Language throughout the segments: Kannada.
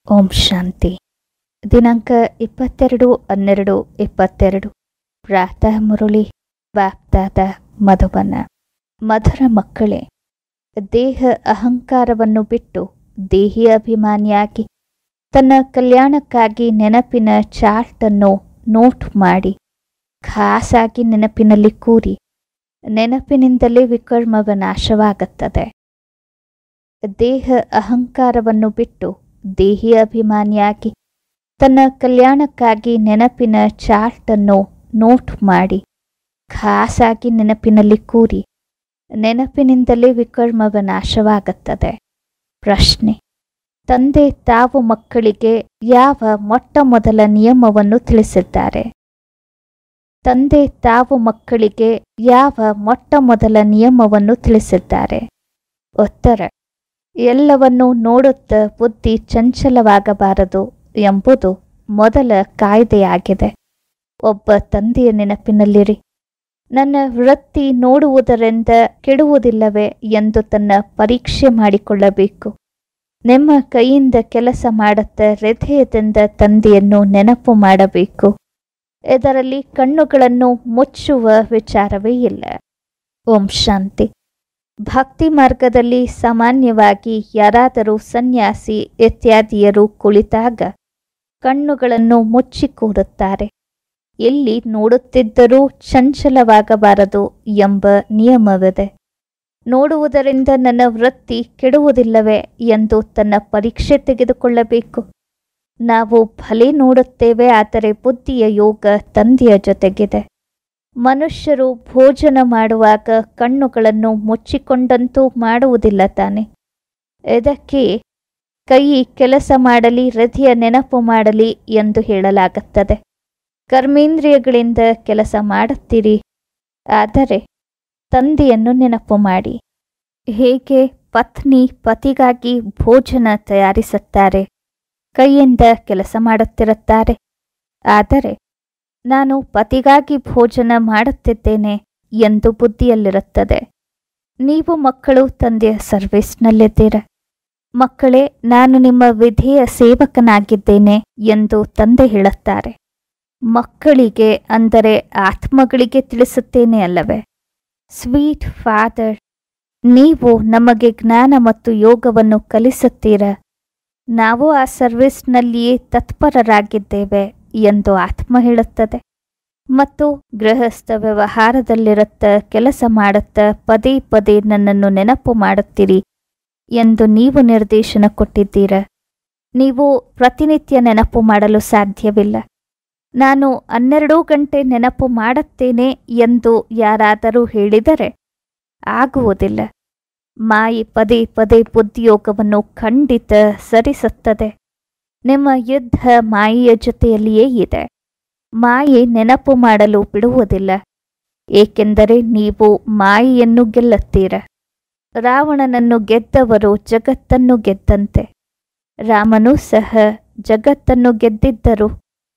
ಓಂ ಶಾಂತಿ ದಿನಾಂಕ ಇಪ್ಪತ್ತೆರಡು ಹನ್ನೆರಡು ಇಪ್ಪತ್ತೆರಡು ಪ್ರಾತಃ ಮುರುಳಿ ವ್ಯಾಪ್ತಾದ ಮಧುಬನ ಮಧುರ ಮಕ್ಕಳೇ ದೇಹ ಅಹಂಕಾರವನ್ನು ಬಿಟ್ಟು ದೇಹಿ ಅಭಿಮಾನಿಯಾಗಿ ತನ್ನ ಕಲ್ಯಾಣಕ್ಕಾಗಿ ನೆನಪಿನ ಚಾರ್ಟನ್ನು ನೋಟ್ ಮಾಡಿ ಖಾಸಾಗಿ ನೆನಪಿನಲ್ಲಿ ಕೂರಿ ನೆನಪಿನಿಂದಲೇ ವಿಕರ್ಮವ ನಾಶವಾಗುತ್ತದೆ ದೇಹ ಅಹಂಕಾರವನ್ನು ಬಿಟ್ಟು ದೇಹಿ ಅಭಿಮಾನಿಯಾಗಿ ತನ್ನ ಕಲ್ಯಾಣಕ್ಕಾಗಿ ನೆನಪಿನ ಚಾರ್ಟನ್ನು ನೋಟ್ ಮಾಡಿ ಖಾಸಾಗಿ ನೆನಪಿನಲ್ಲಿ ಕೂರಿ ನೆನಪಿನಿಂದಲೇ ವಿಕರ್ಮವ ನಾಶವಾಗುತ್ತದೆ ಪ್ರಶ್ನೆ ತಂದೆ ತಾವು ಮಕ್ಕಳಿಗೆ ಯಾವ ಮೊಟ್ಟ ಮೊದಲ ನಿಯಮವನ್ನು ತಿಳಿಸಿದ್ದಾರೆ ತಂದೆ ತಾವು ಮಕ್ಕಳಿಗೆ ಯಾವ ಮೊಟ್ಟ ಮೊದಲ ನಿಯಮವನ್ನು ತಿಳಿಸಿದ್ದಾರೆ ಉತ್ತರ ಎಲ್ಲವನ್ನು ನೋಡುತ್ತ ಬುದ್ಧಿ ಚಂಚಲವಾಗಬಾರದು ಎಂಬುದು ಮೊದಲ ಕಾಯ್ದೆಯಾಗಿದೆ ಒಬ್ಬ ತಂದೆಯ ನೆನಪಿನಲ್ಲಿರಿ ನನ್ನ ವೃತ್ತಿ ನೋಡುವುದರಿಂದ ಕೆಡುವುದಿಲ್ಲವೇ ಎಂದು ತನ್ನ ಪರೀಕ್ಷೆ ಮಾಡಿಕೊಳ್ಳಬೇಕು ನಿಮ್ಮ ಕೈಯಿಂದ ಕೆಲಸ ಮಾಡುತ್ತ ಹೃದಯದಿಂದ ತಂದೆಯನ್ನು ನೆನಪು ಮಾಡಬೇಕು ಇದರಲ್ಲಿ ಕಣ್ಣುಗಳನ್ನು ಮುಚ್ಚುವ ವಿಚಾರವೇ ಇಲ್ಲ ಓಂ ಶಾಂತಿ ಭಕ್ತಿ ಮಾರ್ಗದಲ್ಲಿ ಸಾಮಾನ್ಯವಾಗಿ ಯಾರಾದರೂ ಸನ್ಯಾಸಿ ಇತ್ಯಾದಿಯರು ಕುಳಿತಾಗ ಕಣ್ಣುಗಳನ್ನು ಮುಚ್ಚಿ ಕೂರುತ್ತಾರೆ ಎಲ್ಲಿ ನೋಡುತ್ತಿದ್ದರೂ ಚಂಚಲವಾಗಬಾರದು ಎಂಬ ನಿಯಮವಿದೆ ನೋಡುವುದರಿಂದ ನನ್ನ ವೃತ್ತಿ ಕೆಡುವುದಿಲ್ಲವೇ ಎಂದು ತನ್ನ ಪರೀಕ್ಷೆ ತೆಗೆದುಕೊಳ್ಳಬೇಕು ನಾವು ಭಲೆ ನೋಡುತ್ತೇವೆ ಆದರೆ ಬುದ್ಧಿಯ ಯೋಗ ತಂದೆಯ ಜೊತೆಗಿದೆ ಮನುಷ್ಯರು ಭೋಜನ ಮಾಡುವಾಗ ಕಣ್ಣುಗಳನ್ನು ಮುಚ್ಚಿಕೊಂಡಂತೂ ಮಾಡುವುದಿಲ್ಲ ತಾನೆ ಇದಕ್ಕೆ ಕೈ ಕೆಲಸ ಮಾಡಲಿ ಹೃದಯ ನೆನಪು ಮಾಡಲಿ ಎಂದು ಹೇಳಲಾಗುತ್ತದೆ ಕರ್ಮೇಂದ್ರಿಯಗಳಿಂದ ಕೆಲಸ ಮಾಡುತ್ತೀರಿ ಆದರೆ ತಂದೆಯನ್ನು ನೆನಪು ಮಾಡಿ ಹೇಗೆ ಪತ್ನಿ ಪತಿಗಾಗಿ ಭೋಜನ ತಯಾರಿಸುತ್ತಾರೆ ಕೈಯಿಂದ ಕೆಲಸ ಮಾಡುತ್ತಿರುತ್ತಾರೆ ಆದರೆ ನಾನು ಪತಿಗಾಗಿ ಭೋಜನ ಮಾಡುತ್ತಿದ್ದೇನೆ ಎಂದು ಬುದ್ಧಿಯಲ್ಲಿರುತ್ತದೆ ನೀವು ಮಕ್ಕಳು ತಂದೆಯ ಸರ್ವಿಸ್ನಲ್ಲಿದ್ದೀರ ಮಕ್ಕಳೇ ನಾನು ನಿಮ್ಮ ವಿಧೇಯ ಸೇವಕನಾಗಿದ್ದೇನೆ ಎಂದು ತಂದೆ ಹೇಳುತ್ತಾರೆ ಮಕ್ಕಳಿಗೆ ಅಂದರೆ ಆತ್ಮಗಳಿಗೆ ತಿಳಿಸುತ್ತೇನೆ ಅಲ್ಲವೇ ಸ್ವೀಟ್ ಫಾದರ್ ನೀವು ನಮಗೆ ಜ್ಞಾನ ಮತ್ತು ಯೋಗವನ್ನು ಕಲಿಸುತ್ತೀರ ನಾವು ಆ ಸರ್ವಿಸ್ನಲ್ಲಿಯೇ ತತ್ಪರರಾಗಿದ್ದೇವೆ ಎಂದು ಆತ್ಮ ಹೇಳುತ್ತದೆ ಮತ್ತು ಗೃಹಸ್ಥ ವ್ಯವಹಾರದಲ್ಲಿರುತ್ತ ಕೆಲಸ ಮಾಡುತ್ತ ಪದೇ ಪದೇ ನನ್ನನ್ನು ನೆನಪು ಮಾಡುತ್ತೀರಿ ಎಂದು ನೀವು ನಿರ್ದೇಶನ ಕೊಟ್ಟಿದ್ದೀರ ನೀವು ಪ್ರತಿನಿತ್ಯ ನೆನಪು ಮಾಡಲು ಸಾಧ್ಯವಿಲ್ಲ ನಾನು ಹನ್ನೆರಡು ಗಂಟೆ ನೆನಪು ಮಾಡುತ್ತೇನೆ ಎಂದು ಯಾರಾದರೂ ಹೇಳಿದರೆ ಆಗುವುದಿಲ್ಲ ಮಾಯಿ ಪದೇ ಪದೇ ಬುದ್ಧಿಯೋಗವನ್ನು ಖಂಡಿತ ಸರಿಸುತ್ತದೆ ನಿಮ್ಮ ಯುದ್ಧ ಮಾಯಿಯ ಜೊತೆಯಲ್ಲಿಯೇ ಇದೆ ಮಾಯೆ ನೆನಪು ಮಾಡಲು ಬಿಡುವುದಿಲ್ಲ ಏಕೆಂದರೆ ನೀವು ಮಾಯೆಯನ್ನು ಗೆಲ್ಲುತ್ತೀರ ರಾವಣನನ್ನು ಗೆದ್ದವರು ಜಗತ್ತನ್ನು ಗೆದ್ದಂತೆ ರಾಮನೂ ಸಹ ಜಗತ್ತನ್ನು ಗೆದ್ದಿದ್ದರು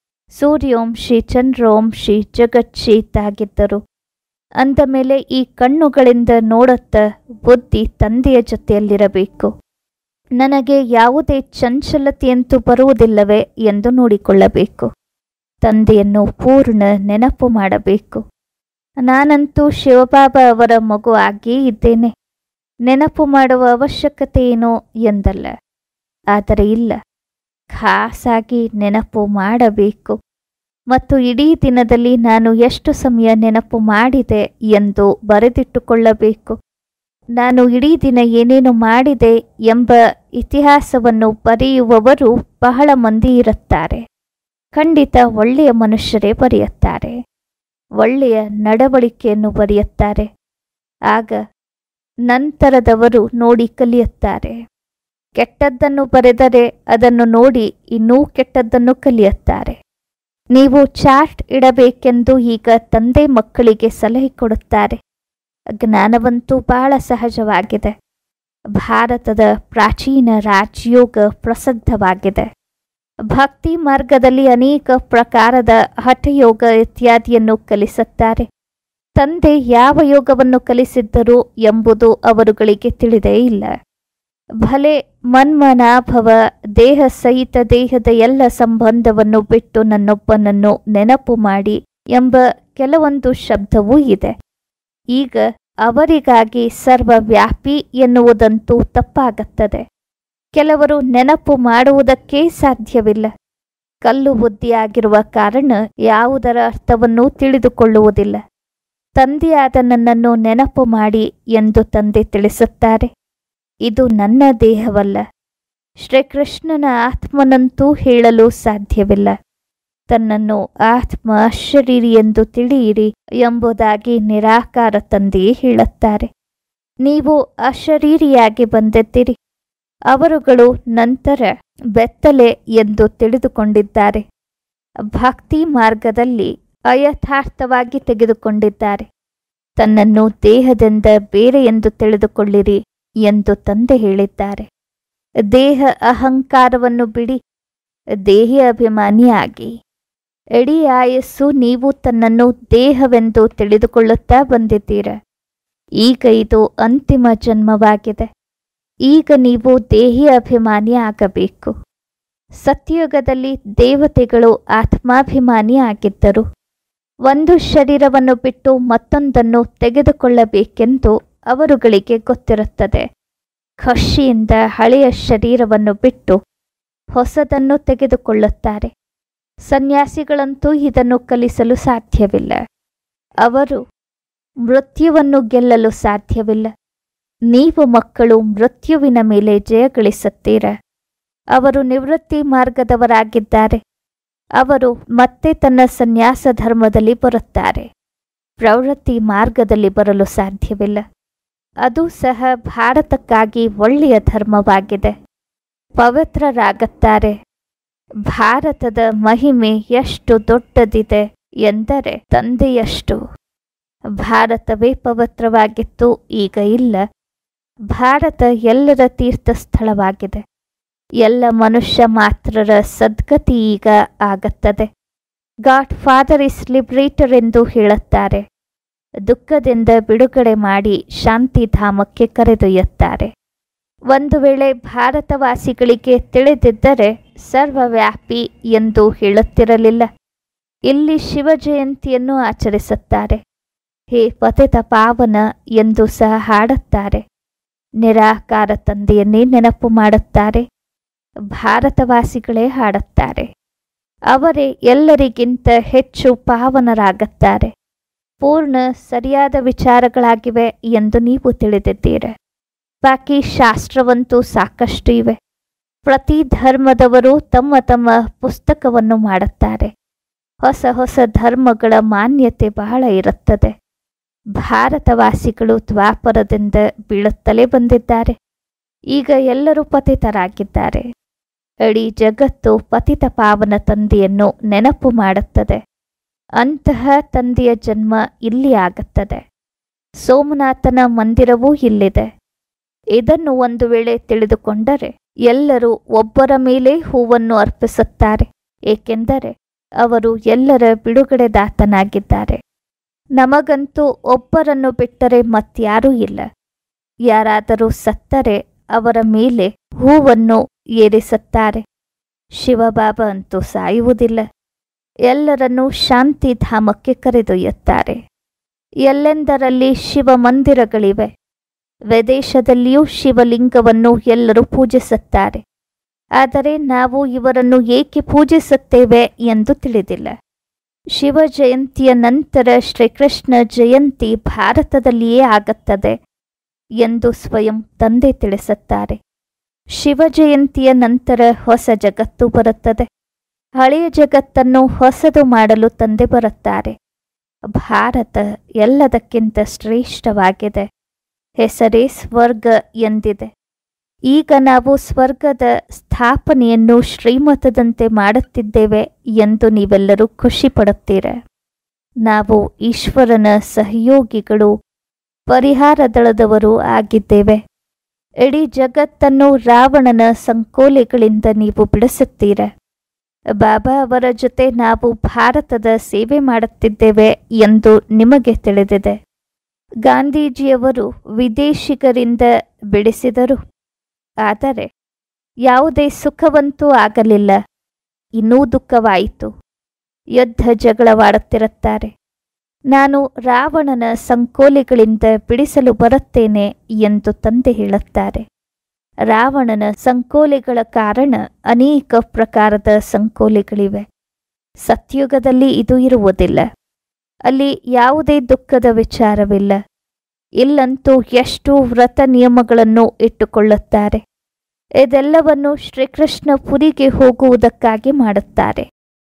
ಸೂರ್ಯೋಂಶಿ ಚಂದ್ರೋಂಶಿ ಜಗಚ್ಛೀತಾಗಿದ್ದರು ಅಂದ ಮೇಲೆ ಈ ಕಣ್ಣುಗಳಿಂದ ನೋಡುತ್ತ ಬುದ್ಧಿ ತಂದೆಯ ಜೊತೆಯಲ್ಲಿರಬೇಕು ನನಗೆ ಯಾವುದೇ ಚಂಚಲತೆಯಂತೂ ಬರುವುದಿಲ್ಲವೇ ಎಂದು ನೋಡಿಕೊಳ್ಳಬೇಕು ತಂದೆಯನ್ನು ಪೂರ್ಣ ನೆನಪು ಮಾಡಬೇಕು ನಾನಂತೂ ಶಿವಬಾಬಾ ಅವರ ಮಗು ಆಗಿಯೇ ಇದ್ದೇನೆ ನೆನಪು ಮಾಡುವ ಅವಶ್ಯಕತೆ ಏನೋ ಎಂದಲ್ಲ ಆದರೆ ಇಲ್ಲ ಖಾಸಾಗಿ ನೆನಪು ಮಾಡಬೇಕು ಮತ್ತು ಇಡೀ ದಿನದಲ್ಲಿ ನಾನು ಎಷ್ಟು ಸಮಯ ನೆನಪು ಮಾಡಿದೆ ಎಂದು ಬರೆದಿಟ್ಟುಕೊಳ್ಳಬೇಕು ನಾನು ಇಡೀ ದಿನ ಏನೇನು ಮಾಡಿದೆ ಎಂಬ ಇತಿಹಾಸವನ್ನು ಬರೆಯುವವರು ಬಹಳ ಮಂದಿ ಇರುತ್ತಾರೆ ಖಂಡಿತ ಒಳ್ಳೆಯ ಮನುಷ್ಯರೇ ಬರೆಯುತ್ತಾರೆ ಒಳ್ಳೆಯ ನಡವಳಿಕೆಯನ್ನು ಬರೆಯುತ್ತಾರೆ ಆಗ ನಂತರದವರು ನೋಡಿ ಕಲಿಯುತ್ತಾರೆ ಕೆಟ್ಟದ್ದನ್ನು ಬರೆದರೆ ಅದನ್ನು ನೋಡಿ ಇನ್ನೂ ಕೆಟ್ಟದ್ದನ್ನು ಕಲಿಯುತ್ತಾರೆ ನೀವು ಚಾರ್ಟ್ ಇಡಬೇಕೆಂದು ಈಗ ತಂದೆ ಮಕ್ಕಳಿಗೆ ಸಲಹೆ ಕೊಡುತ್ತಾರೆ ಜ್ಞಾನವಂತೂ ಬಹಳ ಸಹಜವಾಗಿದೆ ಭಾರತದ ಪ್ರಾಚೀನ ರಾಜಯೋಗ ಪ್ರಸಿದ್ಧವಾಗಿದೆ ಭಕ್ತಿ ಮಾರ್ಗದಲ್ಲಿ ಅನೇಕ ಪ್ರಕಾರದ ಹಠಯೋಗ ಇತ್ಯಾದಿಯನ್ನು ಕಲಿಸುತ್ತಾರೆ ತಂದೆ ಯಾವ ಯೋಗವನ್ನು ಕಲಿಸಿದ್ದರು ಎಂಬುದು ಅವರುಗಳಿಗೆ ತಿಳಿದೇ ಇಲ್ಲ ಭಲೆ ಮನ್ಮನಾಭವ ದೇಹ ಸಹಿತ ದೇಹದ ಎಲ್ಲ ಸಂಬಂಧವನ್ನು ಬಿಟ್ಟು ನನ್ನೊಬ್ಬನನ್ನು ನೆನಪು ಮಾಡಿ ಎಂಬ ಕೆಲವೊಂದು ಶಬ್ದವೂ ಇದೆ ಈಗ ಅವರಿಗಾಗಿ ಸರ್ವವ್ಯಾಪಿ ಎನ್ನುವುದಂತೂ ತಪ್ಪಾಗುತ್ತದೆ ಕೆಲವರು ನೆನಪು ಮಾಡುವುದಕ್ಕೇ ಸಾಧ್ಯವಿಲ್ಲ ಕಲ್ಲು ಬುದ್ಧಿಯಾಗಿರುವ ಕಾರಣ ಯಾವುದರ ಅರ್ಥವನ್ನೂ ತಿಳಿದುಕೊಳ್ಳುವುದಿಲ್ಲ ತಂದೆಯಾದ ನನ್ನನ್ನು ನೆನಪು ಮಾಡಿ ಎಂದು ತಂದೆ ತಿಳಿಸುತ್ತಾರೆ ಇದು ನನ್ನ ದೇಹವಲ್ಲ ಶ್ರೀಕೃಷ್ಣನ ಆತ್ಮನಂತೂ ಹೇಳಲು ಸಾಧ್ಯವಿಲ್ಲ ತನ್ನನ್ನು ಆತ್ಮ ಅಶರೀರಿ ಎಂದು ತಿಳಿಯಿರಿ ಎಂಬುದಾಗಿ ನಿರಾಕಾರ ತಂದೆಯೇ ಹೇಳುತ್ತಾರೆ ನೀವು ಅಶರೀರಿಯಾಗಿ ಬಂದಿದ್ದೀರಿ ಅವರುಗಳು ನಂತರ ಬೆತ್ತಲೆ ಎಂದು ತಿಳಿದುಕೊಂಡಿದ್ದಾರೆ ಭಕ್ತಿ ಮಾರ್ಗದಲ್ಲಿ ಅಯಥಾರ್ಥವಾಗಿ ತೆಗೆದುಕೊಂಡಿದ್ದಾರೆ ತನ್ನನ್ನು ದೇಹದಿಂದ ಬೇರೆ ಎಂದು ತಿಳಿದುಕೊಳ್ಳಿರಿ ಎಂದು ತಂದೆ ಹೇಳಿದ್ದಾರೆ ದೇಹ ಅಹಂಕಾರವನ್ನು ಬಿಡಿ ದೇಹಿ ಅಭಿಮಾನಿಯಾಗಿ ಇಡೀ ಆಯಸ್ಸು ನೀವು ತನ್ನನ್ನು ದೇಹವೆಂದು ತಿಳಿದುಕೊಳ್ಳುತ್ತಾ ಬಂದಿದ್ದೀರ ಈಗ ಇದು ಅಂತಿಮ ಜನ್ಮವಾಗಿದೆ ಈಗ ನೀವು ದೇಹಿ ಅಭಿಮಾನಿ ಆಗಬೇಕು ಸತ್ಯಯುಗದಲ್ಲಿ ದೇವತೆಗಳು ಆತ್ಮಾಭಿಮಾನಿ ಆಗಿದ್ದರು ಒಂದು ಶರೀರವನ್ನು ಬಿಟ್ಟು ಮತ್ತೊಂದನ್ನು ತೆಗೆದುಕೊಳ್ಳಬೇಕೆಂದು ಅವರುಗಳಿಗೆ ಗೊತ್ತಿರುತ್ತದೆ ಖುಷಿಯಿಂದ ಹಳೆಯ ಶರೀರವನ್ನು ಬಿಟ್ಟು ಹೊಸದನ್ನು ತೆಗೆದುಕೊಳ್ಳುತ್ತಾರೆ ಸನ್ಯಾಸಿಗಳಂತೂ ಇದನ್ನು ಕಲಿಸಲು ಸಾಧ್ಯವಿಲ್ಲ ಅವರು ಮೃತ್ಯುವನ್ನು ಗೆಲ್ಲಲು ಸಾಧ್ಯವಿಲ್ಲ ನೀವು ಮಕ್ಕಳು ಮೃತ್ಯುವಿನ ಮೇಲೆ ಜಯಗಳಿಸುತ್ತೀರ ಅವರು ನಿವೃತ್ತಿ ಮಾರ್ಗದವರಾಗಿದ್ದಾರೆ ಅವರು ಮತ್ತೆ ತನ್ನ ಸನ್ಯಾಸ ಧರ್ಮದಲ್ಲಿ ಬರುತ್ತಾರೆ ಪ್ರವೃತ್ತಿ ಮಾರ್ಗದಲ್ಲಿ ಬರಲು ಸಾಧ್ಯವಿಲ್ಲ ಅದು ಸಹ ಭಾರತಕ್ಕಾಗಿ ಒಳ್ಳೆಯ ಧರ್ಮವಾಗಿದೆ ಪವಿತ್ರರಾಗುತ್ತಾರೆ ಭಾರತದ ಮಹಿಮೆ ಎಷ್ಟು ದೊಡ್ಡದಿದೆ ಎಂದರೆ ತಂದೆಯಷ್ಟು ಭಾರತವೇ ಪವಿತ್ರವಾಗಿತ್ತು ಈಗ ಇಲ್ಲ ಭಾರತ ಎಲ್ಲರ ತೀರ್ಥ ಸ್ಥಳವಾಗಿದೆ ಎಲ್ಲ ಮನುಷ್ಯ ಮಾತ್ರರ ಸದ್ಗತಿ ಈಗ ಆಗತ್ತದೆ ಗಾಡ್ ಫಾದರ್ ಇಸ್ ಲಿಬ್ರೇಟರ್ ಎಂದು ಹೇಳುತ್ತಾರೆ ದುಃಖದಿಂದ ಬಿಡುಗಡೆ ಮಾಡಿ ಶಾಂತಿಧಾಮಕ್ಕೆ ಕರೆದೊಯ್ಯುತ್ತಾರೆ ಒಂದು ವೇಳೆ ಭಾರತವಾಸಿಗಳಿಗೆ ತಿಳಿದಿದ್ದರೆ ಸರ್ವವ್ಯಾಪಿ ಎಂದು ಹೇಳುತ್ತಿರಲಿಲ್ಲ ಇಲ್ಲಿ ಶಿವ ಜಯಂತಿಯನ್ನು ಆಚರಿಸುತ್ತಾರೆ ಹೇ ಪತಿತ ಪಾವನ ಎಂದು ಸಹ ಹಾಡುತ್ತಾರೆ ನಿರಾಕಾರ ತಂದೆಯನ್ನೇ ನೆನಪು ಮಾಡುತ್ತಾರೆ ಭಾರತವಾಸಿಗಳೇ ಹಾಡುತ್ತಾರೆ ಅವರೇ ಎಲ್ಲರಿಗಿಂತ ಹೆಚ್ಚು ಪಾವನರಾಗುತ್ತಾರೆ ಪೂರ್ಣ ಸರಿಯಾದ ವಿಚಾರಗಳಾಗಿವೆ ಎಂದು ನೀವು ತಿಳಿದಿದ್ದೀರ ಬಾಕಿ ಶಾಸ್ತ್ರವಂತೂ ಸಾಕಷ್ಟು ಇವೆ ಪ್ರತಿ ಧರ್ಮದವರು ತಮ್ಮ ತಮ್ಮ ಪುಸ್ತಕವನ್ನು ಮಾಡುತ್ತಾರೆ ಹೊಸ ಹೊಸ ಧರ್ಮಗಳ ಮಾನ್ಯತೆ ಬಹಳ ಇರುತ್ತದೆ ಭಾರತವಾಸಿಗಳು ದ್ವಾಪರದಿಂದ ಬೀಳುತ್ತಲೇ ಬಂದಿದ್ದಾರೆ ಈಗ ಎಲ್ಲರೂ ಪತಿತರಾಗಿದ್ದಾರೆ ಇಡೀ ಜಗತ್ತು ಪತಿತ ಪಾವನ ತಂದೆಯನ್ನು ನೆನಪು ಮಾಡುತ್ತದೆ ಅಂತಹ ತಂದೆಯ ಜನ್ಮ ಇಲ್ಲಿ ಆಗುತ್ತದೆ ಸೋಮನಾಥನ ಮಂದಿರವೂ ಇಲ್ಲಿದೆ ಇದನ್ನು ಒಂದು ವೇಳೆ ತಿಳಿದುಕೊಂಡರೆ ಎಲ್ಲರೂ ಒಬ್ಬರ ಮೇಲೆ ಹೂವನ್ನು ಅರ್ಪಿಸುತ್ತಾರೆ ಏಕೆಂದರೆ ಅವರು ಎಲ್ಲರ ಬಿಡುಗಡೆದಾತನಾಗಿದ್ದಾರೆ ನಮಗಂತೂ ಒಬ್ಬರನ್ನು ಬಿಟ್ಟರೆ ಮತ್ಯಾರೂ ಇಲ್ಲ ಯಾರಾದರೂ ಸತ್ತರೆ ಅವರ ಮೇಲೆ ಹೂವನ್ನು ಏರಿಸುತ್ತಾರೆ ಶಿವಬಾಬಾ ಅಂತೂ ಸಾಯುವುದಿಲ್ಲ ಎಲ್ಲರನ್ನೂ ಶಾಂತಿಧಾಮಕ್ಕೆ ಕರೆದೊಯ್ಯುತ್ತಾರೆ ಎಲ್ಲೆಂದರಲ್ಲಿ ಶಿವ ಮಂದಿರಗಳಿವೆ ವಿದೇಶದಲ್ಲಿಯೂ ಶಿವಲಿಂಗವನ್ನು ಎಲ್ಲರೂ ಪೂಜಿಸುತ್ತಾರೆ ಆದರೆ ನಾವು ಇವರನ್ನು ಏಕೆ ಪೂಜಿಸುತ್ತೇವೆ ಎಂದು ತಿಳಿದಿಲ್ಲ ಶಿವ ಜಯಂತಿಯ ನಂತರ ಶ್ರೀಕೃಷ್ಣ ಜಯಂತಿ ಭಾರತದಲ್ಲಿಯೇ ಆಗುತ್ತದೆ ಎಂದು ಸ್ವಯಂ ತಂದೆ ತಿಳಿಸುತ್ತಾರೆ ಶಿವ ಜಯಂತಿಯ ನಂತರ ಹೊಸ ಜಗತ್ತು ಬರುತ್ತದೆ ಹಳೆಯ ಜಗತ್ತನ್ನು ಹೊಸದು ಮಾಡಲು ತಂದೆ ಬರುತ್ತಾರೆ ಭಾರತ ಎಲ್ಲದಕ್ಕಿಂತ ಶ್ರೇಷ್ಠವಾಗಿದೆ ಹೆಸರೇ ಸ್ವರ್ಗ ಎಂದಿದೆ ಈಗ ನಾವು ಸ್ವರ್ಗದ ಸ್ಥಾಪನೆಯನ್ನು ಶ್ರೀಮತದಂತೆ ಮಾಡುತ್ತಿದ್ದೇವೆ ಎಂದು ನೀವೆಲ್ಲರೂ ಖುಷಿ ಪಡುತ್ತೀರ ನಾವು ಈಶ್ವರನ ಸಹಯೋಗಿಗಳು ಪರಿಹಾರ ದಳದವರು ಆಗಿದ್ದೇವೆ ಇಡೀ ಜಗತ್ತನ್ನು ರಾವಣನ ಸಂಕೋಲೆಗಳಿಂದ ನೀವು ಬಿಡಿಸುತ್ತೀರ ಬಾಬಾ ಅವರ ಜೊತೆ ನಾವು ಭಾರತದ ಸೇವೆ ಮಾಡುತ್ತಿದ್ದೇವೆ ಎಂದು ನಿಮಗೆ ತಿಳಿದಿದೆ ಗಾಂಧೀಜಿಯವರು ವಿದೇಶಿಗರಿಂದ ಬಿಡಿಸಿದರು ಆದರೆ ಯಾವುದೇ ಸುಖವಂತೂ ಆಗಲಿಲ್ಲ ಇನ್ನೂ ದುಃಖವಾಯಿತು ಯುದ್ಧ ಜಗಳವಾಡುತ್ತಿರುತ್ತಾರೆ ನಾನು ರಾವಣನ ಸಂಕೋಲೆಗಳಿಂದ ಬಿಡಿಸಲು ಬರುತ್ತೇನೆ ಎಂದು ತಂದೆ ಹೇಳುತ್ತಾರೆ ರಾವಣನ ಸಂಕೋಲೆಗಳ ಕಾರಣ ಅನೇಕ ಪ್ರಕಾರದ ಸಂಕೋಲೆಗಳಿವೆ ಸತ್ಯುಗದಲ್ಲಿ ಇದು ಇರುವುದಿಲ್ಲ ಅಲ್ಲಿ ಯಾವುದೇ ದುಃಖದ ವಿಚಾರವಿಲ್ಲ ಇಲ್ಲಂತೂ ಎಷ್ಟು ವ್ರತ ನಿಯಮಗಳನ್ನು ಇಟ್ಟುಕೊಳ್ಳುತ್ತಾರೆ ಇದೆಲ್ಲವನ್ನು ಶ್ರೀಕೃಷ್ಣ ಪುರಿಗೆ ಹೋಗುವುದಕ್ಕಾಗಿ ಮಾಡುತ್ತಾರೆ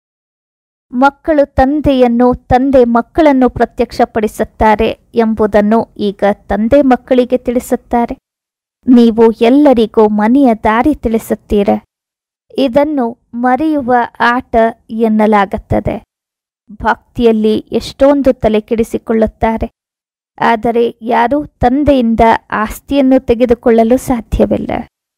ಮಕ್ಕಳು ತಂದೆಯನ್ನು ತಂದೆ ಮಕ್ಕಳನ್ನು ಪ್ರತ್ಯಕ್ಷಪಡಿಸುತ್ತಾರೆ ಎಂಬುದನ್ನು ಈಗ ತಂದೆ ಮಕ್ಕಳಿಗೆ ತಿಳಿಸುತ್ತಾರೆ ನೀವು ಎಲ್ಲರಿಗೂ ಮನೆಯ ದಾರಿ ತಿಳಿಸುತ್ತೀರ ಇದನ್ನು ಮರೆಯುವ ಆಟ ಎನ್ನಲಾಗುತ್ತದೆ ಭಕ್ತಿಯಲ್ಲಿ ಎಷ್ಟೊಂದು ತಲೆ ಕೆಡಿಸಿಕೊಳ್ಳುತ್ತಾರೆ ಆದರೆ ಯಾರೂ ತಂದೆಯಿಂದ ಆಸ್ತಿಯನ್ನು ತೆಗೆದುಕೊಳ್ಳಲು ಸಾಧ್ಯವಿಲ್ಲ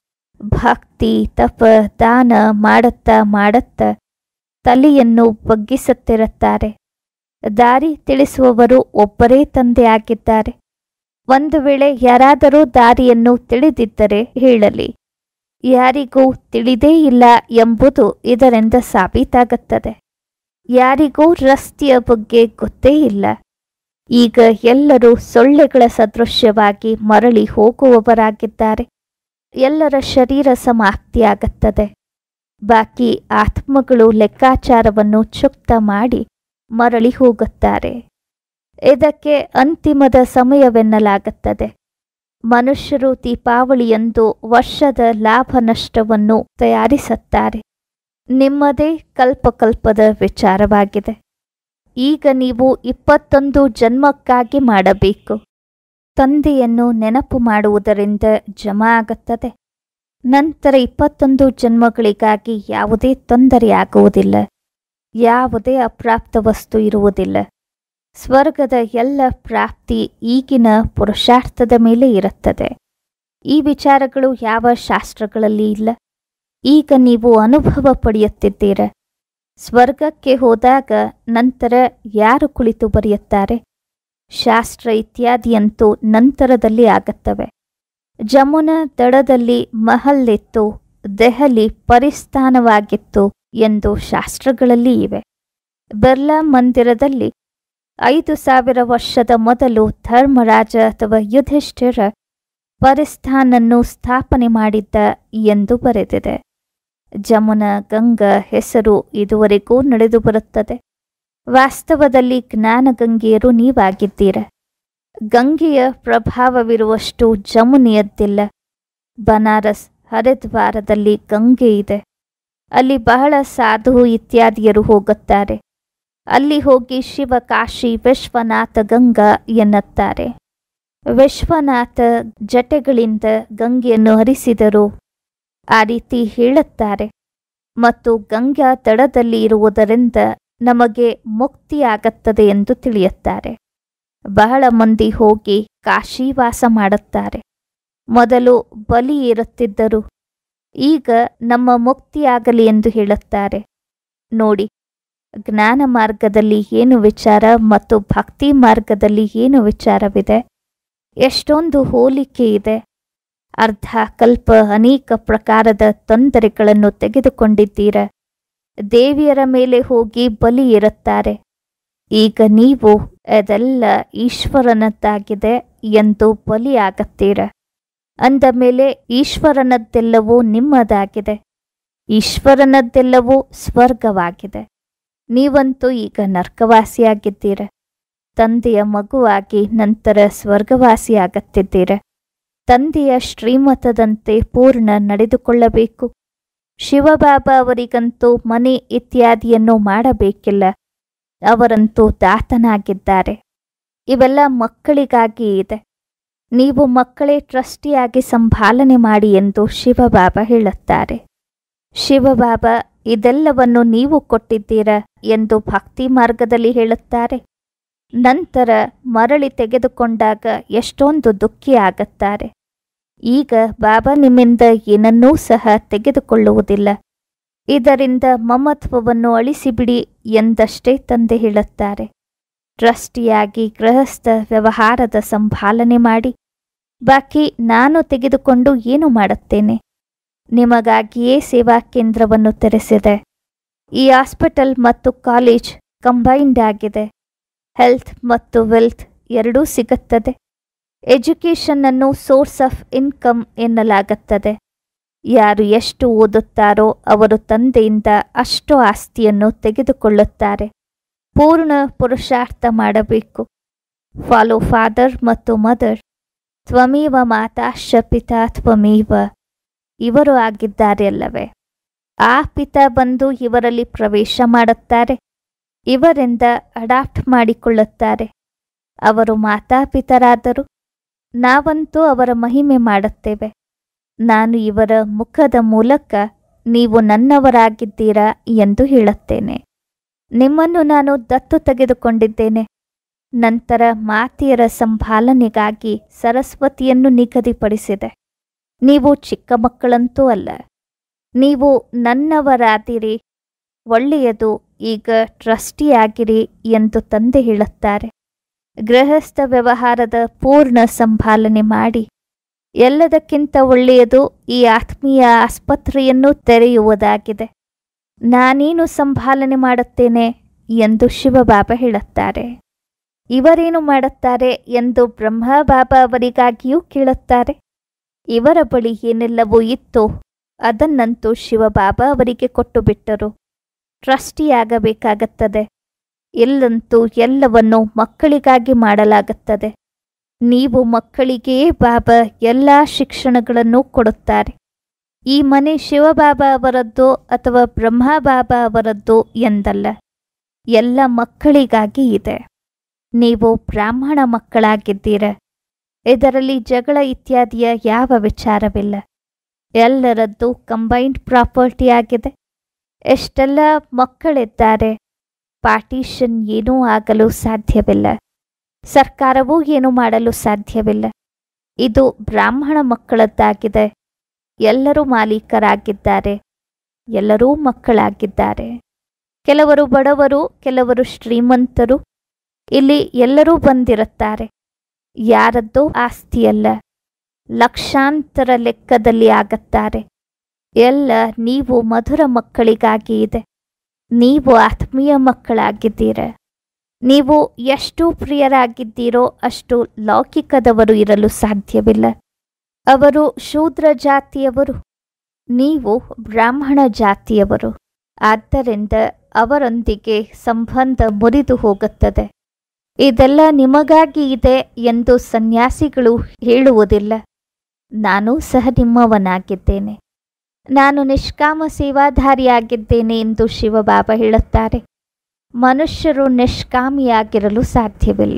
ಭಕ್ತಿ ತಪ ದಾನ ಮಾಡುತ್ತಾ ಮಾಡುತ್ತಾ ತಲೆಯನ್ನು ಬಗ್ಗಿಸುತ್ತಿರುತ್ತಾರೆ ದಾರಿ ತಿಳಿಸುವವರು ಒಬ್ಬರೇ ತಂದೆ ಆಗಿದ್ದಾರೆ ಒಂದು ವೇಳೆ ಯಾರಾದರೂ ದಾರಿಯನ್ನು ತಿಳಿದಿದ್ದರೆ ಹೇಳಲಿ ಯಾರಿಗೂ ತಿಳಿದೇ ಇಲ್ಲ ಎಂಬುದು ಇದರಿಂದ ಸಾಬೀತಾಗುತ್ತದೆ ಯಾರಿಗೂ ರಸ್ತೆಯ ಬಗ್ಗೆ ಗೊತ್ತೇ ಇಲ್ಲ ಈಗ ಎಲ್ಲರೂ ಸೊಳ್ಳೆಗಳ ಸದೃಶ್ಯವಾಗಿ ಮರಳಿ ಹೋಗುವವರಾಗಿದ್ದಾರೆ ಎಲ್ಲರ ಶರೀರ ಸಮಾಪ್ತಿಯಾಗುತ್ತದೆ ಬಾಕಿ ಆತ್ಮಗಳು ಲೆಕ್ಕಾಚಾರವನ್ನು ಚುಕ್ತ ಮಾಡಿ ಮರಳಿ ಹೋಗುತ್ತಾರೆ ಇದಕ್ಕೆ ಅಂತಿಮದ ಸಮಯವೆನ್ನಲಾಗುತ್ತದೆ ಮನುಷ್ಯರು ದೀಪಾವಳಿಯಂದು ವರ್ಷದ ಲಾಭ ನಷ್ಟವನ್ನು ತಯಾರಿಸುತ್ತಾರೆ ನಿಮ್ಮದೇ ಕಲ್ಪಕಲ್ಪದ ವಿಚಾರವಾಗಿದೆ ಈಗ ನೀವು ಇಪ್ಪತ್ತೊಂದು ಜನ್ಮಕ್ಕಾಗಿ ಮಾಡಬೇಕು ತಂದೆಯನ್ನು ನೆನಪು ಮಾಡುವುದರಿಂದ ಜಮಾ ಆಗುತ್ತದೆ ನಂತರ ಇಪ್ಪತ್ತೊಂದು ಜನ್ಮಗಳಿಗಾಗಿ ಯಾವುದೇ ತೊಂದರೆಯಾಗುವುದಿಲ್ಲ ಯಾವುದೇ ಅಪ್ರಾಪ್ತ ವಸ್ತು ಇರುವುದಿಲ್ಲ ಸ್ವರ್ಗದ ಎಲ್ಲ ಪ್ರಾಪ್ತಿ ಈಗಿನ ಪುರುಷಾರ್ಥದ ಮೇಲೆ ಇರುತ್ತದೆ ಈ ವಿಚಾರಗಳು ಯಾವ ಶಾಸ್ತ್ರಗಳಲ್ಲಿ ಇಲ್ಲ ಈಗ ನೀವು ಅನುಭವ ಪಡೆಯುತ್ತಿದ್ದೀರ ಸ್ವರ್ಗಕ್ಕೆ ಹೋದಾಗ ನಂತರ ಯಾರು ಕುಳಿತು ಬರೆಯುತ್ತಾರೆ ಶಾಸ್ತ್ರ ಇತ್ಯಾದಿಯಂತೂ ನಂತರದಲ್ಲಿ ಆಗುತ್ತವೆ ಜಮುನಾ ದಡದಲ್ಲಿ ಮಹಲ್ಲಿತ್ತು ದೆಹಲಿ ಪರಿಸ್ಥಾನವಾಗಿತ್ತು ಎಂದು ಶಾಸ್ತ್ರಗಳಲ್ಲಿ ಇವೆ ಬಿರ್ಲಾ ಮಂದಿರದಲ್ಲಿ ಐದು ಸಾವಿರ ವರ್ಷದ ಮೊದಲು ಧರ್ಮರಾಜ ಅಥವಾ ಯುಧಿಷ್ಠಿರ ಪರಿಸ್ಥಾನನ್ನು ಸ್ಥಾಪನೆ ಮಾಡಿದ್ದ ಎಂದು ಬರೆದಿದೆ ಜಮುನಾ ಗಂಗಾ ಹೆಸರು ಇದುವರೆಗೂ ನಡೆದು ಬರುತ್ತದೆ ವಾಸ್ತವದಲ್ಲಿ ಜ್ಞಾನಗಂಗೆಯರು ನೀವಾಗಿದ್ದೀರ ಗಂಗೆಯ ಪ್ರಭಾವವಿರುವಷ್ಟು ಜಮುನಿಯದ್ದಿಲ್ಲ ಬನಾರಸ್ ಹರಿದ್ವಾರದಲ್ಲಿ ಗಂಗೆ ಇದೆ ಅಲ್ಲಿ ಬಹಳ ಸಾಧು ಇತ್ಯಾದಿಯರು ಹೋಗುತ್ತಾರೆ ಅಲ್ಲಿ ಹೋಗಿ ಶಿವ ಕಾಶಿ ವಿಶ್ವನಾಥ ಗಂಗಾ ಎನ್ನುತ್ತಾರೆ ವಿಶ್ವನಾಥ ಜಟೆಗಳಿಂದ ಗಂಗೆಯನ್ನು ಹರಿಸಿದರು ಆ ರೀತಿ ಹೇಳುತ್ತಾರೆ ಮತ್ತು ಗಂಗಾ ದಡದಲ್ಲಿ ಇರುವುದರಿಂದ ನಮಗೆ ಮುಕ್ತಿಯಾಗುತ್ತದೆ ಎಂದು ತಿಳಿಯುತ್ತಾರೆ ಬಹಳ ಮಂದಿ ಹೋಗಿ ಕಾಶಿ ವಾಸ ಮಾಡುತ್ತಾರೆ ಮೊದಲು ಬಲಿ ಇರುತ್ತಿದ್ದರು ಈಗ ನಮ್ಮ ಮುಕ್ತಿಯಾಗಲಿ ಎಂದು ಹೇಳುತ್ತಾರೆ ನೋಡಿ ಜ್ಞಾನ ಮಾರ್ಗದಲ್ಲಿ ಏನು ವಿಚಾರ ಮತ್ತು ಭಕ್ತಿ ಮಾರ್ಗದಲ್ಲಿ ಏನು ವಿಚಾರವಿದೆ ಎಷ್ಟೊಂದು ಹೋಲಿಕೆ ಇದೆ ಅರ್ಧ ಕಲ್ಪ ಅನೇಕ ಪ್ರಕಾರದ ತೊಂದರೆಗಳನ್ನು ತೆಗೆದುಕೊಂಡಿದ್ದೀರ ದೇವಿಯರ ಮೇಲೆ ಹೋಗಿ ಬಲಿ ಇರುತ್ತಾರೆ ಈಗ ನೀವು ಅದೆಲ್ಲ ಈಶ್ವರನದ್ದಾಗಿದೆ ಎಂದು ಬಲಿಯಾಗತ್ತೀರ ಅಂದ ಮೇಲೆ ಈಶ್ವರನದ್ದೆಲ್ಲವೂ ನಿಮ್ಮದಾಗಿದೆ ಈಶ್ವರನದ್ದೆಲ್ಲವೂ ಸ್ವರ್ಗವಾಗಿದೆ ನೀವಂತೂ ಈಗ ನರ್ಕವಾಸಿಯಾಗಿದ್ದೀರ ತಂದೆಯ ಮಗುವಾಗಿ ನಂತರ ಸ್ವರ್ಗವಾಸಿಯಾಗತ್ತಿದ್ದೀರ ತಂದೆಯ ಶ್ರೀಮತದಂತೆ ಪೂರ್ಣ ನಡೆದುಕೊಳ್ಳಬೇಕು ಶಿವಬಾಬಾ ಅವರಿಗಂತೂ ಮನೆ ಇತ್ಯಾದಿಯನ್ನು ಮಾಡಬೇಕಿಲ್ಲ ಅವರಂತೂ ದಾತನಾಗಿದ್ದಾರೆ ಇವೆಲ್ಲ ಮಕ್ಕಳಿಗಾಗಿ ಇದೆ ನೀವು ಮಕ್ಕಳೇ ಟ್ರಸ್ಟಿಯಾಗಿ ಸಂಭಾಲನೆ ಮಾಡಿ ಎಂದು ಶಿವಬಾಬಾ ಹೇಳುತ್ತಾರೆ ಶಿವಬಾಬಾ ಇದೆಲ್ಲವನ್ನು ನೀವು ಕೊಟ್ಟಿದ್ದೀರಾ ಎಂದು ಭಕ್ತಿ ಮಾರ್ಗದಲ್ಲಿ ಹೇಳುತ್ತಾರೆ ನಂತರ ಮರಳಿ ತೆಗೆದುಕೊಂಡಾಗ ಎಷ್ಟೊಂದು ದುಃಖಿ ಆಗುತ್ತಾರೆ ಈಗ ಬಾಬಾ ನಿಮ್ಮಿಂದ ಏನನ್ನೂ ಸಹ ತೆಗೆದುಕೊಳ್ಳುವುದಿಲ್ಲ ಇದರಿಂದ ಮಮತ್ವವನ್ನು ಅಳಿಸಿಬಿಡಿ ಎಂದಷ್ಟೇ ತಂದೆ ಹೇಳುತ್ತಾರೆ ಟ್ರಸ್ಟಿಯಾಗಿ ಗೃಹಸ್ಥ ವ್ಯವಹಾರದ ಸಂಭಾಲನೆ ಮಾಡಿ ಬಾಕಿ ನಾನು ತೆಗೆದುಕೊಂಡು ಏನು ಮಾಡುತ್ತೇನೆ ನಿಮಗಾಗಿಯೇ ಸೇವಾ ಕೇಂದ್ರವನ್ನು ತೆರೆಸಿದೆ ಈ ಹಾಸ್ಪಿಟಲ್ ಮತ್ತು ಕಾಲೇಜ್ ಕಂಬೈನ್ಡ್ ಆಗಿದೆ ಹೆಲ್ತ್ ಮತ್ತು ವೆಲ್ತ್ ಎರಡೂ ಸಿಗುತ್ತದೆ ಎಜುಕೇಷನ್ನನ್ನು ಸೋರ್ಸ್ ಆಫ್ ಇನ್ಕಮ್ ಎನ್ನಲಾಗುತ್ತದೆ ಯಾರು ಎಷ್ಟು ಓದುತ್ತಾರೋ ಅವರು ತಂದೆಯಿಂದ ಅಷ್ಟು ಆಸ್ತಿಯನ್ನು ತೆಗೆದುಕೊಳ್ಳುತ್ತಾರೆ ಪೂರ್ಣ ಪುರುಷಾರ್ಥ ಮಾಡಬೇಕು ಫಾಲೋ ಫಾದರ್ ಮತ್ತು ಮದರ್ ತ್ವಮೇವ ಮಾತಾಶ್ಚ ಪಿತಾ ತ್ವಮೇವ ಇವರು ಆಗಿದ್ದಾರೆ ಅಲ್ಲವೇ ಆ ಪಿತ ಬಂದು ಇವರಲ್ಲಿ ಪ್ರವೇಶ ಮಾಡುತ್ತಾರೆ ಇವರಿಂದ ಅಡಾಪ್ಟ್ ಮಾಡಿಕೊಳ್ಳುತ್ತಾರೆ ಅವರು ಮಾತಾಪಿತರಾದರು ನಾವಂತೂ ಅವರ ಮಹಿಮೆ ಮಾಡುತ್ತೇವೆ ನಾನು ಇವರ ಮುಖದ ಮೂಲಕ ನೀವು ನನ್ನವರಾಗಿದ್ದೀರಾ ಎಂದು ಹೇಳುತ್ತೇನೆ ನಿಮ್ಮನ್ನು ನಾನು ದತ್ತು ತೆಗೆದುಕೊಂಡಿದ್ದೇನೆ ನಂತರ ಮಾತೆಯರ ಸಂಭಾಲನೆಗಾಗಿ ಸರಸ್ವತಿಯನ್ನು ನಿಗದಿಪಡಿಸಿದೆ ನೀವು ಚಿಕ್ಕ ಮಕ್ಕಳಂತೂ ಅಲ್ಲ ನೀವು ನನ್ನವರಾದಿರಿ ಒಳ್ಳೆಯದು ಈಗ ಟ್ರಸ್ಟಿಯಾಗಿರಿ ಎಂದು ತಂದೆ ಹೇಳುತ್ತಾರೆ ಗೃಹಸ್ಥ ವ್ಯವಹಾರದ ಪೂರ್ಣ ಸಂಭಾಲನೆ ಮಾಡಿ ಎಲ್ಲದಕ್ಕಿಂತ ಒಳ್ಳೆಯದು ಈ ಆತ್ಮೀಯ ಆಸ್ಪತ್ರೆಯನ್ನು ತೆರೆಯುವುದಾಗಿದೆ ನಾನೇನು ಸಂಭಾಲನೆ ಮಾಡುತ್ತೇನೆ ಎಂದು ಶಿವಬಾಬಾ ಹೇಳುತ್ತಾರೆ ಇವರೇನು ಮಾಡುತ್ತಾರೆ ಎಂದು ಬ್ರಹ್ಮಬಾಬಾ ಅವರಿಗಾಗಿಯೂ ಕೇಳುತ್ತಾರೆ ಇವರ ಬಳಿ ಏನೆಲ್ಲವೂ ಇತ್ತೋ ಅದನ್ನಂತೂ ಶಿವಬಾಬಾ ಅವರಿಗೆ ಕೊಟ್ಟು ಬಿಟ್ಟರು ಟ್ರಸ್ಟಿಯಾಗಬೇಕಾಗುತ್ತದೆ ಇಲ್ಲಂತೂ ಎಲ್ಲವನ್ನು ಮಕ್ಕಳಿಗಾಗಿ ಮಾಡಲಾಗುತ್ತದೆ ನೀವು ಮಕ್ಕಳಿಗೇ ಬಾಬಾ ಎಲ್ಲ ಶಿಕ್ಷಣಗಳನ್ನು ಕೊಡುತ್ತಾರೆ ಈ ಮನೆ ಶಿವಬಾಬಾ ಅವರದ್ದು ಅಥವಾ ಬ್ರಹ್ಮಬಾಬಾ ಅವರದ್ದು ಎಂದಲ್ಲ ಎಲ್ಲ ಮಕ್ಕಳಿಗಾಗಿ ಇದೆ ನೀವು ಬ್ರಾಹ್ಮಣ ಮಕ್ಕಳಾಗಿದ್ದೀರ ಇದರಲ್ಲಿ ಜಗಳ ಇತ್ಯಾದಿಯ ಯಾವ ವಿಚಾರವಿಲ್ಲ ಎಲ್ಲರದ್ದು ಕಂಬೈನ್ಡ್ ಪ್ರಾಪರ್ಟಿ ಆಗಿದೆ ಎಷ್ಟೆಲ್ಲ ಮಕ್ಕಳಿದ್ದಾರೆ ಪಾರ್ಟಿಷನ್ ಏನೂ ಆಗಲು ಸಾಧ್ಯವಿಲ್ಲ ಸರ್ಕಾರವೂ ಏನು ಮಾಡಲು ಸಾಧ್ಯವಿಲ್ಲ ಇದು ಬ್ರಾಹ್ಮಣ ಮಕ್ಕಳದ್ದಾಗಿದೆ ಎಲ್ಲರೂ ಮಾಲೀಕರಾಗಿದ್ದಾರೆ ಎಲ್ಲರೂ ಮಕ್ಕಳಾಗಿದ್ದಾರೆ ಕೆಲವರು ಬಡವರು ಕೆಲವರು ಶ್ರೀಮಂತರು ಇಲ್ಲಿ ಎಲ್ಲರೂ ಬಂದಿರುತ್ತಾರೆ ಯಾರದ್ದೋ ಆಸ್ತಿಯಲ್ಲ ಲಕ್ಷಾಂತರ ಲೆಕ್ಕದಲ್ಲಿ ಆಗತ್ತಾರೆ ಎಲ್ಲ ನೀವು ಮಧುರ ಮಕ್ಕಳಿಗಾಗಿ ಇದೆ ನೀವು ಆತ್ಮೀಯ ಮಕ್ಕಳಾಗಿದ್ದೀರ ನೀವು ಎಷ್ಟು ಪ್ರಿಯರಾಗಿದ್ದೀರೋ ಅಷ್ಟು ಲೌಕಿಕದವರು ಇರಲು ಸಾಧ್ಯವಿಲ್ಲ ಅವರು ಶೂದ್ರ ಜಾತಿಯವರು ನೀವು ಬ್ರಾಹ್ಮಣ ಜಾತಿಯವರು ಆದ್ದರಿಂದ ಅವರೊಂದಿಗೆ ಸಂಬಂಧ ಮುರಿದು ಹೋಗುತ್ತದೆ ಇದೆಲ್ಲ ನಿಮಗಾಗಿ ಇದೆ ಎಂದು ಸನ್ಯಾಸಿಗಳು ಹೇಳುವುದಿಲ್ಲ ನಾನು ಸಹ ನಿಮ್ಮವನಾಗಿದ್ದೇನೆ ನಾನು ನಿಷ್ಕಾಮ ಸೇವಾಧಾರಿಯಾಗಿದ್ದೇನೆ ಎಂದು ಶಿವಬಾಬಾ ಹೇಳುತ್ತಾರೆ ಮನುಷ್ಯರು ನಿಷ್ಕಾಮಿಯಾಗಿರಲು ಸಾಧ್ಯವಿಲ್ಲ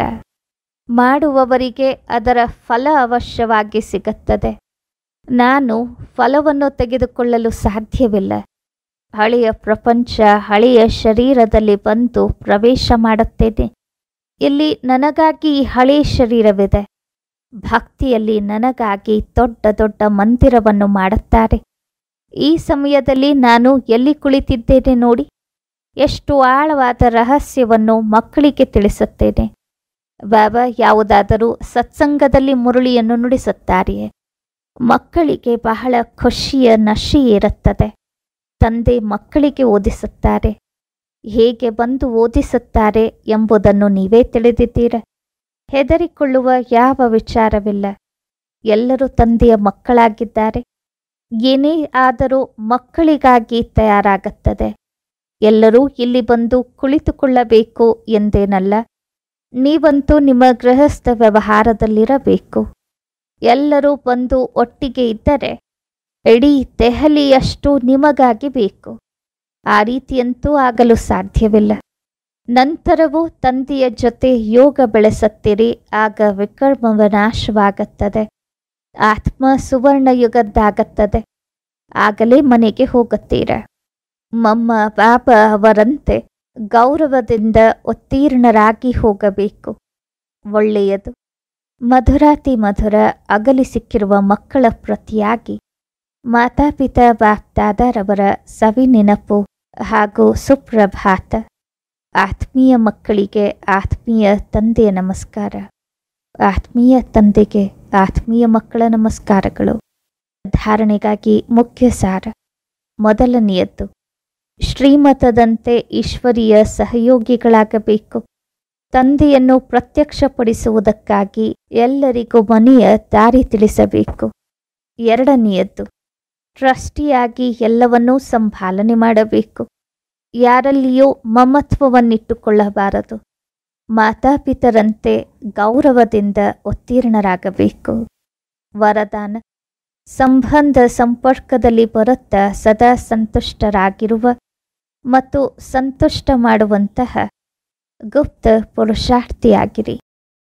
ಮಾಡುವವರಿಗೆ ಅದರ ಫಲ ಅವಶ್ಯವಾಗಿ ಸಿಗುತ್ತದೆ ನಾನು ಫಲವನ್ನು ತೆಗೆದುಕೊಳ್ಳಲು ಸಾಧ್ಯವಿಲ್ಲ ಹಳೆಯ ಪ್ರಪಂಚ ಹಳೆಯ ಶರೀರದಲ್ಲಿ ಬಂದು ಪ್ರವೇಶ ಮಾಡುತ್ತೇನೆ ಇಲ್ಲಿ ನನಗಾಗಿ ಈ ಹಳೆಯ ಶರೀರವಿದೆ ಭಕ್ತಿಯಲ್ಲಿ ನನಗಾಗಿ ದೊಡ್ಡ ದೊಡ್ಡ ಮಂದಿರವನ್ನು ಮಾಡುತ್ತಾರೆ ಈ ಸಮಯದಲ್ಲಿ ನಾನು ಎಲ್ಲಿ ಕುಳಿತಿದ್ದೇನೆ ನೋಡಿ ಎಷ್ಟು ಆಳವಾದ ರಹಸ್ಯವನ್ನು ಮಕ್ಕಳಿಗೆ ತಿಳಿಸುತ್ತೇನೆ ಬಾಬಾ ಯಾವುದಾದರೂ ಸತ್ಸಂಗದಲ್ಲಿ ಮುರುಳಿಯನ್ನು ನುಡಿಸುತ್ತಾರೆಯೇ ಮಕ್ಕಳಿಗೆ ಬಹಳ ಖುಷಿಯ ನಶೆ ಇರುತ್ತದೆ ತಂದೆ ಮಕ್ಕಳಿಗೆ ಓದಿಸುತ್ತಾರೆ ಹೇಗೆ ಬಂದು ಓದಿಸುತ್ತಾರೆ ಎಂಬುದನ್ನು ನೀವೇ ತಿಳಿದಿದ್ದೀರ ಹೆದರಿಕೊಳ್ಳುವ ಯಾವ ವಿಚಾರವಿಲ್ಲ ಎಲ್ಲರೂ ತಂದೆಯ ಮಕ್ಕಳಾಗಿದ್ದಾರೆ ಏನೇ ಆದರೂ ಮಕ್ಕಳಿಗಾಗಿ ತಯಾರಾಗುತ್ತದೆ ಎಲ್ಲರೂ ಇಲ್ಲಿ ಬಂದು ಕುಳಿತುಕೊಳ್ಳಬೇಕು ಎಂದೇನಲ್ಲ ನೀವಂತೂ ನಿಮ್ಮ ಗೃಹಸ್ಥ ವ್ಯವಹಾರದಲ್ಲಿರಬೇಕು ಎಲ್ಲರೂ ಬಂದು ಒಟ್ಟಿಗೆ ಇದ್ದರೆ ಇಡೀ ದೆಹಲಿಯಷ್ಟು ನಿಮಗಾಗಿ ಬೇಕು ಆ ರೀತಿಯಂತೂ ಆಗಲು ಸಾಧ್ಯವಿಲ್ಲ ನಂತರವೂ ತಂದೆಯ ಜೊತೆ ಯೋಗ ಬೆಳೆಸುತ್ತೀರಿ ಆಗ ವಿಕರ್ಮ ವಿನಾಶವಾಗುತ್ತದೆ ಆತ್ಮ ಸುವರ್ಣ ಯುಗದ್ದಾಗುತ್ತದೆ ಆಗಲೇ ಮನೆಗೆ ಹೋಗುತ್ತೀರ ಮಮ್ಮ ಬಾಬಾ ಅವರಂತೆ ಗೌರವದಿಂದ ಉತ್ತೀರ್ಣರಾಗಿ ಹೋಗಬೇಕು ಒಳ್ಳೆಯದು ಮಧುರಾತಿ ಮಧುರ ಅಗಲಿ ಸಿಕ್ಕಿರುವ ಮಕ್ಕಳ ಪ್ರತಿಯಾಗಿ ಮಾತಾಪಿತಾ ಬಾಪ್ದಾದರವರ ಸವಿ ನೆನಪು ಹಾಗೂ ಸುಪ್ರಭಾತ ಆತ್ಮೀಯ ಮಕ್ಕಳಿಗೆ ಆತ್ಮೀಯ ತಂದೆಯ ನಮಸ್ಕಾರ ಆತ್ಮೀಯ ತಂದೆಗೆ ಆತ್ಮೀಯ ಮಕ್ಕಳ ನಮಸ್ಕಾರಗಳು ಧಾರಣೆಗಾಗಿ ಮುಖ್ಯ ಸಾರ ಮೊದಲನೆಯದ್ದು ಶ್ರೀಮತದಂತೆ ಈಶ್ವರೀಯ ಸಹಯೋಗಿಗಳಾಗಬೇಕು ತಂದೆಯನ್ನು ಪ್ರತ್ಯಕ್ಷಪಡಿಸುವುದಕ್ಕಾಗಿ ಎಲ್ಲರಿಗೂ ಮನೆಯ ದಾರಿ ತಿಳಿಸಬೇಕು ಎರಡನೆಯದ್ದು ಟ್ರಸ್ಟಿಯಾಗಿ ಎಲ್ಲವನ್ನೂ ಸಂಭಾಲನೆ ಮಾಡಬೇಕು ಯಾರಲ್ಲಿಯೂ ಮಮತ್ವವನ್ನಿಟ್ಟುಕೊಳ್ಳಬಾರದು ಮಾತಾಪಿತರಂತೆ ಗೌರವದಿಂದ ಉತ್ತೀರ್ಣರಾಗಬೇಕು ವರದಾನ ಸಂಬಂಧ ಸಂಪರ್ಕದಲ್ಲಿ ಬರುತ್ತಾ ಸದಾ ಸಂತುಷ್ಟರಾಗಿರುವ ಮತ್ತು ಸಂತುಷ್ಟ ಮಾಡುವಂತಹ ಗುಪ್ತ ಪುರುಷಾರ್ಥಿಯಾಗಿರಿ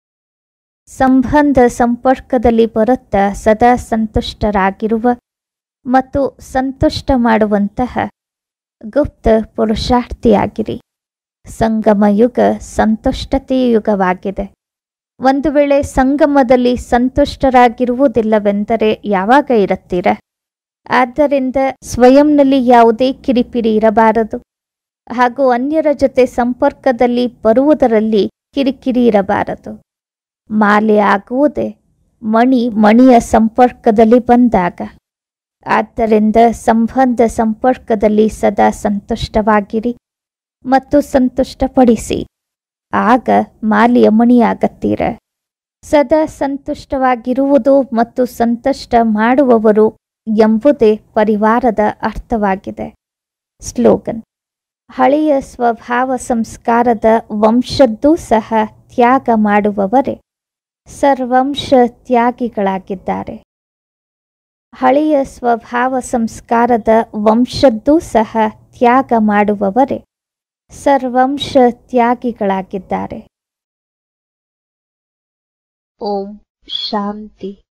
ಸಂಬಂಧ ಸಂಪರ್ಕದಲ್ಲಿ ಬರುತ್ತಾ ಸದಾ ಸಂತುಷ್ಟರಾಗಿರುವ ಮತ್ತು ಸಂತುಷ್ಟ ಮಾಡುವಂತಹ ಗುಪ್ತ ಪುರುಷಾರ್ಥಿಯಾಗಿರಿ ಸಂಗಮ ಯುಗ ಸಂತುಷ್ಟತೆಯ ಯುಗವಾಗಿದೆ ಒಂದು ವೇಳೆ ಸಂಗಮದಲ್ಲಿ ಸಂತುಷ್ಟರಾಗಿರುವುದಿಲ್ಲವೆಂದರೆ ಯಾವಾಗ ಇರುತ್ತೀರ ಆದ್ದರಿಂದ ಸ್ವಯಂನಲ್ಲಿ ಯಾವುದೇ ಕಿರಿಪಿರಿ ಇರಬಾರದು ಹಾಗೂ ಅನ್ಯರ ಜೊತೆ ಸಂಪರ್ಕದಲ್ಲಿ ಬರುವುದರಲ್ಲಿ ಕಿರಿಕಿರಿ ಇರಬಾರದು ಮಾಲೆ ಆಗುವುದೇ ಮಣಿ ಮಣಿಯ ಸಂಪರ್ಕದಲ್ಲಿ ಬಂದಾಗ ಆದ್ದರಿಂದ ಸಂಬಂಧ ಸಂಪರ್ಕದಲ್ಲಿ ಸದಾ ಸಂತುಷ್ಟವಾಗಿರಿ ಮತ್ತು ಸಂತುಷ್ಟಪಡಿಸಿ ಆಗ ಮಾಲಿಯ ಮಣಿಯಾಗತ್ತೀರ ಸದಾ ಸಂತುಷ್ಟವಾಗಿರುವುದು ಮತ್ತು ಸಂತುಷ್ಟ ಮಾಡುವವರು ಎಂಬುದೇ ಪರಿವಾರದ ಅರ್ಥವಾಗಿದೆ ಸ್ಲೋಗನ್ ಹಳೆಯ ಸ್ವಭಾವ ಸಂಸ್ಕಾರದ ವಂಶದ್ದೂ ಸಹ ತ್ಯಾಗ ಮಾಡುವವರೇ ಸರ್ವಂಶ ತ್ಯಾಗಿಗಳಾಗಿದ್ದಾರೆ ಹಳೆಯ ಸ್ವಭಾವ ಸಂಸ್ಕಾರದ ವಂಶದ್ದೂ ಸಹ ತ್ಯಾಗ ಮಾಡುವವರೇ ಸರ್ವಂಶ ತ್ಯಾಗಿಗಳಾಗಿದ್ದಾರೆ ಓಂ ಶಾಂತಿ